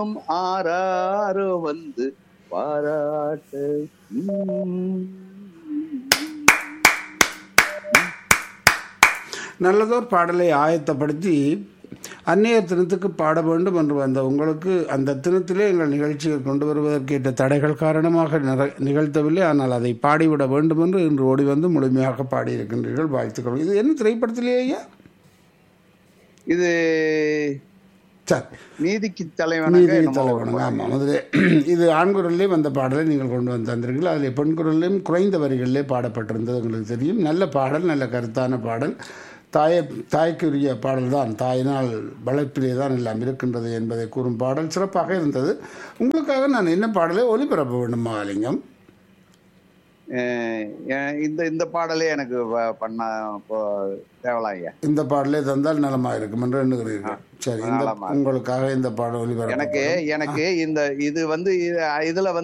ஆராரோ வந்து பாராட்ட உம். நல்லதோர் பாடலை ஆயத்தப்படுத்தி அந்நிய தினத்துக்கு பாட வேண்டும் என்று வந்த உங்களுக்கு அந்த தினத்திலே எங்கள் நிகழ்ச்சிகள் கொண்டு வருவதற்கேற்ற தடைகள் காரணமாக நிற- நிகழ்த்தவில்லை ஆனால் அதை பாடிவிட வேண்டும் என்று இன்று ஓடி வந்து முழுமையாக பாடியிருக்கின்றீர்கள் வாழ்த்துக்கள் இது என்ன திரைப்படத்திலேயே இது சரி நீதிக்கு தலைவனாக நீதி என்னமோ தலைவனுங்க ஆமாம் அதிலே இது ஆண்குரல்லே வந்த பாடலை நீங்கள் கொண்டு வந்து தந்திருக்கீர்கள் அதில் பெண் குரல்லையும் குறைந்த வரிகளிலே பாடப்பட்டிருந்தது உங்களுக்கு தெரியும் நல்ல பாடல் நல்ல கருத்தான பாடல் தாயை தாய்க்குரிய பாடல் தான் தாயினால் வளர்ப்பிலே தான் எல்லாம் இருக்கின்றது என்பதை கூறும் பாடல் சிறப்பாக இருந்தது உங்களுக்காக நான் என்ன பாடலை ஒளிபரப்ப வேண்டும் மகாலிங்கம் அஹ் எ- இந்த இந்த பாடலே எனக்கு வ- பண்ண இப்போ தேவலாம் ஐயா இந்த பாடலே தந்தால் நலமாக இருக்கும் என்று எண்ணுகிறீர்கள் சரி இந்த நலமா உங்களுக்காக இந்த பாடல் ஒளிபரப்ப எனக்கு எனக்கு இந்த இது வந்து இது- இதுல வந்து